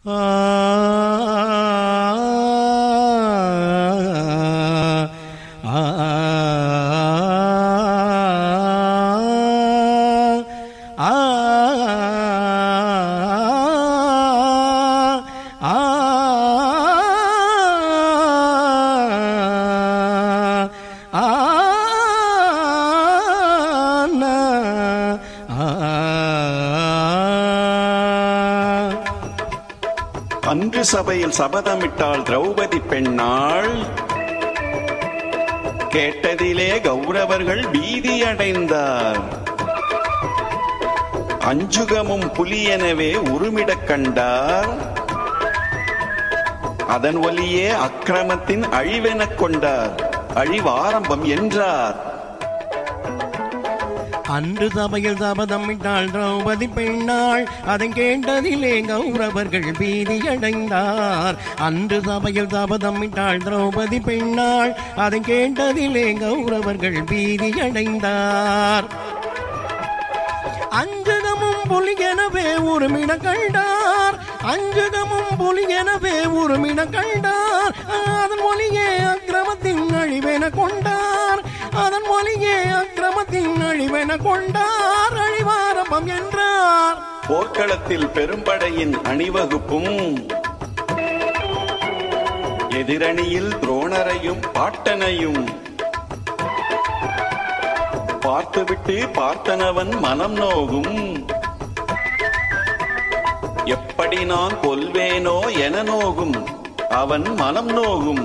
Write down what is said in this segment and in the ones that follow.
அன்று சபையில் சபதமிட்டாள் திரௌபதி பெண்ணாள் கேட்டதிலே கௌரவர்கள் பீதியடைந்தார் அஞ்சுகமும் புலியெனவே உருமிடக் கண்டார் அதன் ஒலியே அக்கிரமத்தின் அழிவெனக் கொண்டார் அழிவாரம்பம் என்றார் அன்று சபையில் சபதமிட்டாள் திரௌபதி பெண்ணாள் அதை கேட்டதிலே கௌரவர்கள் பீதியடைந்தார் அன்று சபையில் சபதமிட்டாள் திரௌபதி பெண்ணாள் அதை கேட்டதிலே கௌரவர்கள் பீதியடைந்தார் அஞ்சுகமும் புலியெனவே உருமிட கண்டார் அஞ்சுகமும் புலியெனவே உருமிட கண்டார் அதன் ஒலியே அக்கிரமத்தின் அழிவென கொண்டார் அதன் ஒலியே அக்கிரமத்தின் அழிவென கொண்டார் அழிவாரம்பம் என்றார் போர்க்களத்தில் பெரும்படையின் அணிவகுப்பும் எதிரணியில் துரோணரையும் பாட்டனையும் பார்த்துவிட்டு பார்த்தனவன் மனம் நோகும் எப்படி நான் கொல்வேனோ என நோகும் அவன் மனம் நோகும்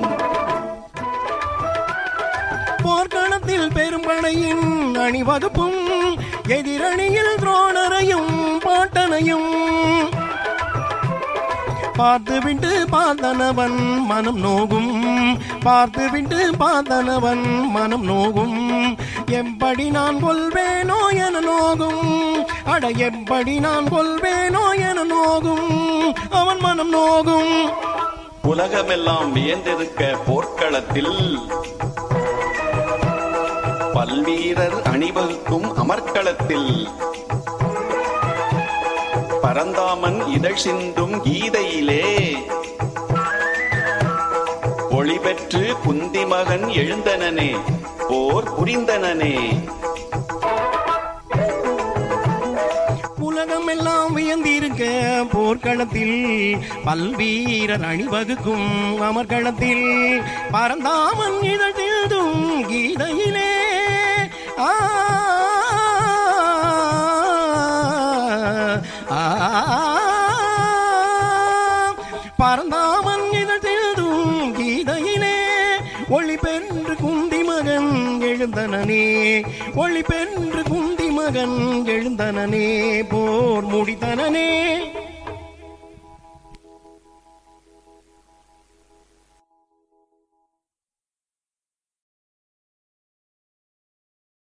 போர்க்களத்தில் பெரும்படையின் அணிவகுப்பும் எதிரணியில் துரோணரையும் பாட்டனையும் பார்த்துவிட்டு பார்த்தனவன் மனம் நோகும் பார்த்துவிட்டு பார்த்தனவன் மனம் நோகும் எப்படி நான் கொல்வேனோ என நோகும் அட எப்படி நான் கொல்வேனோ என நோகும் அவன் மனம் நோகும் உலகமெல்லாம் வியந்திருக்க போர்க்களத்தில் பல்வீரர் அணிவகுக்கும் அமர்க்களத்தில் பரந்தாமன் இதழ் சிந்தும் கீதையிலே ஒளி பெற்று குந்தி மகன் எழுந்தனனே போர் புரிந்தனனே உலகம் எல்லாம் வியந்திருக்க போர்க்களத்தில் பல்வீரர் அணிவகுக்கும் அமர்களத்தில் பரந்தாமன் இதழ்தும் கீதையிலே ஆ ஆ, பரந்தாமன் இதழ்தும் கீதையிலே ஒளி பென்று குந்தி மகன் எழுந்தனனே ஒளி பென்று குந்தி மகன் எழுந்தனனே போர் முடித்தனனே